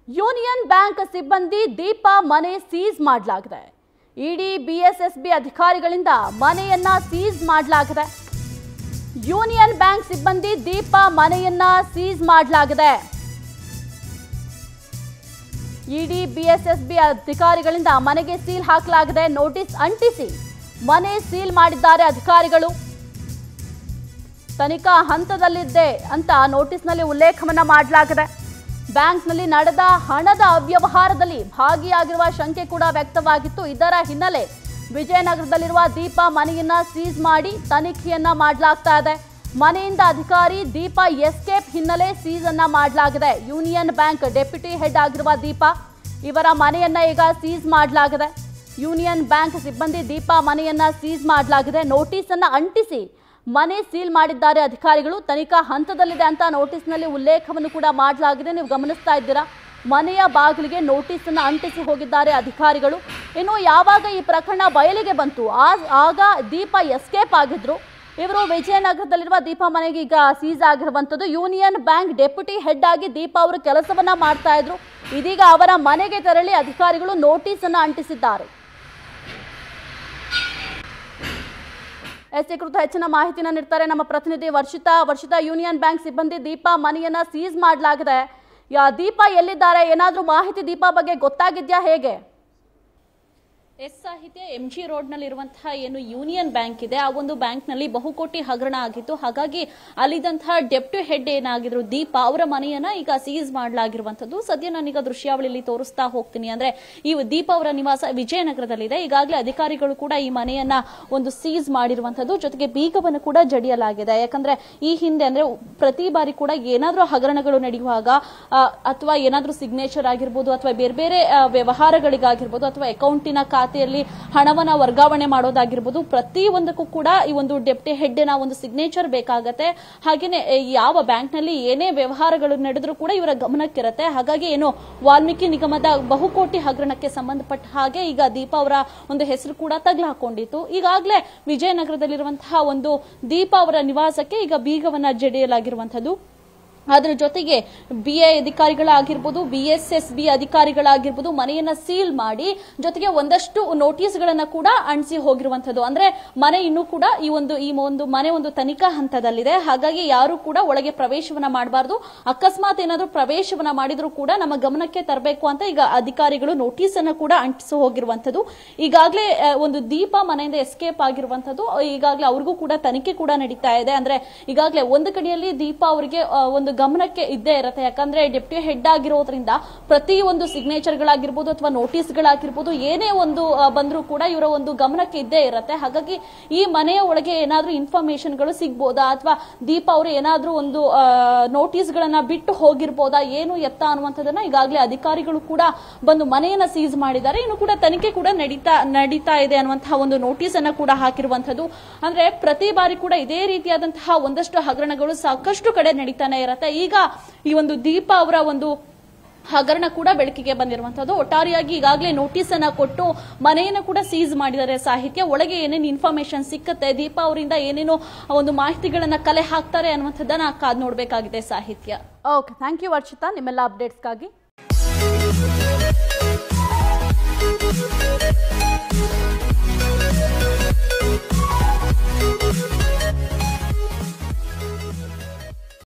union bank ಸಿಬ್ಬಂದಿ ದೀಪ ಮನೆ seize ಮಾಡಲಾಗಿದೆ ಇಡಿ ಬಿಎಸ್ಎಸ್ಬಿ ಅಧಿಕಾರಿಗಳಿಂದ ಮನೆಯನ್ನ ಸೀಸ್ ಮಾಡಲಾಗಿದೆ ಯೂನಿಯನ್ ಬ್ಯಾಂಕ್ ಸಿಬ್ಬಂದಿ ದೀಪ ಮನೆಯನ್ನ ಸೀಸ್ ಮಾಡಲಾಗಿದೆ ಇಡಿ ಬಿಎಸ್ಎಸ್ಬಿ ಅಧಿಕಾರಿಗಳಿಂದ ಮನೆಗೆ ಸೀಲ್ ಹಾಕಲಾಗಿದೆ ನೋಟಿಸ್ ಅಂಟಿಸಿ ಮನೆ ಸೀಲ್ ಮಾಡಿದ್ದಾರೆ ಅಧಿಕಾರಿಗಳು ತನಿಖಾ ಹಂತದಲ್ಲಿದ್ದೆ ಅಂತ ನೋಟಿಸ್ನಲ್ಲಿ ಉಲ್ಲೇಖವನ್ನ ಮಾಡಲಾಗಿದೆ ಬ್ಯಾಂಕ್ನಲ್ಲಿ ನಡೆದ ಹಣದ ಅವ್ಯವಹಾರದಲ್ಲಿ ಭಾಗಿಯಾಗಿರುವ ಶಂಕೆ ಕೂಡ ವ್ಯಕ್ತವಾಗಿತ್ತು ಇದರ ಹಿನ್ನೆಲೆ ವಿಜಯನಗರದಲ್ಲಿರುವ ದೀಪ ಮನೆಯನ್ನ ಸೀಸ್ ಮಾಡಿ ತನಿಖೆಯನ್ನ ಮಾಡಲಾಗ್ತಾ ಇದೆ ಮನೆಯಿಂದ ಅಧಿಕಾರಿ ದೀಪ ಎಸ್ಕೇಪ್ ಹಿನ್ನೆಲೆ ಸೀಸ್ ಅನ್ನ ಮಾಡಲಾಗಿದೆ ಯೂನಿಯನ್ ಬ್ಯಾಂಕ್ ಡೆಪ್ಯೂಟಿ ಹೆಡ್ ಆಗಿರುವ ದೀಪ ಇವರ ಮನೆಯನ್ನ ಈಗ ಸೀಸ್ ಮಾಡಲಾಗಿದೆ ಯೂನಿಯನ್ ಬ್ಯಾಂಕ್ ಸಿಬ್ಬಂದಿ ದೀಪ ಮನೆಯನ್ನ ಸೀಸ್ ಮಾಡಲಾಗಿದೆ ನೋಟಿಸ್ ಅನ್ನ ಅಂಟಿಸಿ ಮನೆ ಸೀಲ್ ಮಾಡಿದ್ದಾರೆ ಅಧಿಕಾರಿಗಳು ತನಿಖಾ ಹಂತದಲ್ಲಿದೆ ಅಂತ ನೋಟಿಸ್ನಲ್ಲಿ ಉಲ್ಲೇಖವನ್ನು ಕೂಡ ಮಾಡಲಾಗಿದೆ ನೀವು ಗಮನಿಸ್ತಾ ಇದ್ದೀರಾ ಮನೆಯ ಬಾಗಿಲಿಗೆ ನೋಟಿಸ್ ಅನ್ನು ಅಂಟಿಸಿ ಹೋಗಿದ್ದಾರೆ ಅಧಿಕಾರಿಗಳು ಇನ್ನು ಯಾವಾಗ ಈ ಪ್ರಕರಣ ಬಯಲಿಗೆ ಬಂತು ಆ- ಆಗ ದೀಪ ಎಸ್ಕೇಪ್ ಆಗಿದ್ರು ಇವರು ವಿಜಯನಗರದಲ್ಲಿರುವ ದೀಪ ಮನೆಗೆ ಈಗ ಸೀಸ್ ಆಗಿರುವಂಥದ್ದು ಯೂನಿಯನ್ ಬ್ಯಾಂಕ್ ಡೆಪ್ಯೂಟಿ ಹೆಡ್ ಆಗಿ ದೀಪ ಅವರು ಕೆಲಸವನ್ನ ಮಾಡ್ತಾ ಇದ್ರು ಇದೀಗ ಅವರ ಮನೆಗೆ ತೆರಳಿ ಅಧಿಕಾರಿಗಳು ನೋಟಿಸ್ ಅನ್ನು ಅಂಟಿಸಿದ್ದಾರೆ ಎಸ್ ಈ ಕುರಿತು ಹೆಚ್ಚಿನ ಮಾಹಿತಿನ ನೀಡ್ತಾರೆ ನಮ್ಮ ಪ್ರತಿನಿಧಿ ವರ್ಷಿತಾ ವರ್ಷಿತಾ ಯೂನಿಯನ್ ಬ್ಯಾಂಕ್ ಸಿಬ್ಬಂದಿ ದೀಪ ಮನೆಯನ್ನ ಸೀಸ್ ಮಾಡಲಾಗಿದೆ ಯಾ ದೀಪ ಎಲ್ಲಿದ್ದಾರೆ ಏನಾದರೂ ಮಾಹಿತಿ ದೀಪ ಬಗ್ಗೆ ಗೊತ್ತಾಗಿದ್ಯಾ ಹೇಗೆ ಎಸ್ ಸಾಹಿತ್ಯ ಎಂ ಜಿ ರೋಡ್ನಲ್ಲಿರುವಂತಹ ಏನು ಯೂನಿಯನ್ ಬ್ಯಾಂಕ್ ಇದೆ ಆ ಒಂದು ಬ್ಯಾಂಕ್ನಲ್ಲಿ ಬಹುಕೋಟಿ ಹಗರಣ ಆಗಿತ್ತು ಹಾಗಾಗಿ ಅಲ್ಲಿದ್ದಂತಹ ಡೆಪ್ಟಿ ಹೆಡ್ ಏನಾಗಿದ್ರು ದೀಪ ಅವರ ಮನೆಯನ್ನ ಈಗ ಸೀಸ್ ಮಾಡಲಾಗಿರುವಂತದ್ದು ಸದ್ಯ ನಾನೀಗ ದೃಶ್ಯಾವಳಿಯಲ್ಲಿ ತೋರಿಸ್ತಾ ಹೋಗ್ತೀನಿ ಅಂದ್ರೆ ಈ ದೀಪ ಅವರ ನಿವಾಸ ವಿಜಯನಗರದಲ್ಲಿದೆ ಈಗಾಗಲೇ ಅಧಿಕಾರಿಗಳು ಕೂಡ ಈ ಮನೆಯನ್ನ ಒಂದು ಸೀಸ್ ಮಾಡಿರುವಂತದ್ದು ಜೊತೆಗೆ ಬೀಗವನ್ನು ಕೂಡ ಜಡಿಯಲಾಗಿದೆ ಯಾಕಂದ್ರೆ ಈ ಹಿಂದೆ ಅಂದ್ರೆ ಪ್ರತಿ ಬಾರಿ ಕೂಡ ಏನಾದ್ರೂ ಹಗರಣಗಳು ನಡೆಯುವಾಗ ಆ, ಅಥವಾ ಏನಾದ್ರೂ ಸಿಗ್ನೇಚರ್ ಆಗಿರ್ಬೋದು ಅಥವಾ ಬೇರೆ ಬೇರೆ ಆ, ವ್ಯವಹಾರಗಳಿಗಾಗಿರ್ಬೋದು ಅಥವಾ ಅಕೌಂಟಿನ ಖಾತೆಯಲ್ಲಿ ಹಣವನ್ನ ವರ್ಗಾವಣೆ ಮಾಡೋದಾಗಿರ್ಬೋದು ಪ್ರತಿ ಒಂದಕ್ಕೂ ಕೂಡ ಈ ಒಂದು ಡೆಪ್ಟಿ ಹೆಡ್ನ ಒಂದು ಸಿಗ್ನೇಚರ್ ಬೇಕಾಗತ್ತೆ ಹಾಗೇನೆ ಎ, ಯಾವ ಬ್ಯಾಂಕ್ನಲ್ಲಿ ಏನೇ ವ್ಯವಹಾರಗಳು ನಡೆದ್ರೂ ಕೂಡ ಇವರ ಗಮನಕ್ಕಿರುತ್ತೆ ಹಾಗಾಗಿ ಏನು ವಾಲ್ಮೀಕಿ ನಿಗಮದ ಬಹುಕೋಟಿ ಹಗರಣಕ್ಕೆ ಸಂಬಂಧಪಟ್ಟ ಹಾಗೆ ಈಗ ದೀಪ ಅವರ ಒಂದು ಹೆಸರು ಕೂಡ ತಗ್ಲು ಹಾಕೊಂಡಿತ್ತು ಈಗಾಗಲೇ ವಿಜಯನಗರದಲ್ಲಿರುವಂತಹ ಒಂದು ದೀಪ ಅವರ ನಿವಾಸಕ್ಕೆ ಈಗ ಬೀಗವನ್ನ ಜಡಿಯಲಾಗಿರುವಂತದ್ದು ಅದರ ಜೊತೆಗೆ ಬಿ ಐ ಅಧಿಕಾರಿಗಳಾಗಿರ್ಬೋದು ಬಿ ಎಸ್ ಎಸ್ ಬಿ ಅಧಿಕಾರಿಗಳಾಗಿರ್ಬೋದು ಮನೆಯನ್ನ ಸೀಲ್ ಮಾಡಿ ಜೊತೆಗೆ ಒಂದಷ್ಟು ನೋಟಿಸ್ಗಳನ್ನ ಕೂಡ ಅಂಟಿಸಿ ಹೋಗಿರುವಂತದ್ದು ಅಂದ್ರೆ ಮನೆ ಇನ್ನೂ ಕೂಡ ಈ ಒಂದು ಈ ಒಂದು ಮನೆ ಒಂದು ತನಿಖಾ ಹಂತದಲ್ಲಿದೆ ಹಾಗಾಗಿ ಯಾರು ಕೂಡ ಒಳಗೆ ಪ್ರವೇಶವನ್ನ ಮಾಡಬಾರ್ದು ಅಕಸ್ಮಾತ್ ಏನಾದ್ರೂ ಪ್ರವೇಶವನ್ನ ಮಾಡಿದ್ರು ಕೂಡ ನಮ್ಮ ಗಮನಕ್ಕೆ ತರಬೇಕು ಅಂತ ಈಗ ಅಧಿಕಾರಿಗಳು ನೋಟಿಸ್ ಅನ್ನ ಕೂಡ ಅಂಟಿಸಿ ಹೋಗಿರುವಂತದ್ದು ಈಗಾಗಲೇ ಆ, ಒಂದು ದೀಪ ಮನೆಯಿಂದ ಎಸ್ಕೇಪ್ ಆಗಿರುವಂತದ್ದು ಈಗಾಗಲೇ ಅವ್ರಿಗೂ ಕೂಡ ತನಿಖೆ ಕೂಡ ನಡೀತಾ ಇದೆ ಅಂದ್ರೆ ಈಗಾಗಲೇ ಒಂದು ಕಡೆಯಲ್ಲಿ ದೀಪ ಅವರಿಗೆ ಆ, ಒಂದು ಗಮನಕ್ಕೆ ಇದ್ದೇ ಇರುತ್ತೆ ಯಾಕಂದ್ರೆ ಡೆಪ್ಟಿ ಹೆಡ್ ಆಗಿರೋದ್ರಿಂದ ಪ್ರತಿ ಒಂದು ಸಿಗ್ನೇಚರ್ಗಳಾಗಿರ್ಬೋದು ಅಥವಾ ನೋಟಿಸ್ಗಳಾಗಿರ್ಬೋದು ಏನೇ ಒಂದು ಆ, ಬಂದ್ರೂ ಕೂಡ ಇವರ ಒಂದು ಗಮನಕ್ಕೆ ಇದ್ದೇ ಇರುತ್ತೆ ಹಾಗಾಗಿ ಈ ಮನೆಯ ಒಳಗೆ ಏನಾದ್ರೂ ಇನ್ಫಾರ್ಮೇಶನ್ಗಳು ಸಿಗ್ಬೋದಾ ಅಥವಾ ದೀಪ ಅವರು ಏನಾದ್ರೂ ಒಂದು ನೋಟಿಸ್ಗಳನ್ನ ಬಿಟ್ಟು ಹೋಗಿರ್ಬೋದಾ ಏನು ಎತ್ತ ಅನ್ನುವಂಥದ್ದನ್ನ ಈಗಾಗಲೇ ಅಧಿಕಾರಿಗಳು ಕೂಡ ಬಂದು ಮನೆಯನ್ನ ಸೀಸ್ ಮಾಡಿದ್ದಾರೆ ಇನ್ನು ಕೂಡ ತನಿಖೆ ಕೂಡ ನಡೀತಾ ನಡೀತಾ ಇದೆ ಅನ್ನುವಂತಹ ಒಂದು ನೋಟಿಸ್ ಅನ್ನ ಕೂಡ ಹಾಕಿರುವಂತದ್ದು ಅಂದ್ರೆ ಪ್ರತಿ ಬಾರಿ ಕೂಡ ಇದೇ ರೀತಿಯಾದಂತಹ ಒಂದಷ್ಟು ಹಗರಣಗಳು ಸಾಕಷ್ಟು ಕಡೆ ನಡೀತಾನೆ ಇರತ್ತೆ ಈಗ ಈ ಒಂದು ದೀಪ ಅವರ ಒಂದು ಹಗರಣ ಕೂಡ ಬೆಳಕಿಗೆ ಬಂದಿರುವಂತದ್ದು ಒಟ್ಟಾರೆಯಾಗಿ ಈಗಾಗಲೇ ನೋಟಿಸ್ ಅನ್ನ ಕೊಟ್ಟು ಮನೆಯನ್ನು ಕೂಡ ಸೀಸ್ ಮಾಡಿದ್ದಾರೆ ಸಾಹಿತ್ಯ ಒಳಗೆ ಏನೇನು ಇನ್ಫಾರ್ಮೇಶನ್ ಸಿಕ್ಕತ್ತೆ ದೀಪ ಅವರಿಂದ ಏನೇನು ಒಂದು ಮಾಹಿತಿಗಳನ್ನ ಕಲೆ ಹಾಕ್ತಾರೆ ಅನ್ನುವಂಥದ್ದನ್ನ ಕಾದ್ ನೋಡ್ಬೇಕಾಗಿದೆ ಸಾಹಿತ್ಯ ಓಕೆ ಥ್ಯಾಂಕ್ ಯು ವರ್ಷಿತಾ ನಿಮ್ಮೆಲ್ಲ ಅಪ್ಡೇಟ್ಸ್ಗಾಗಿ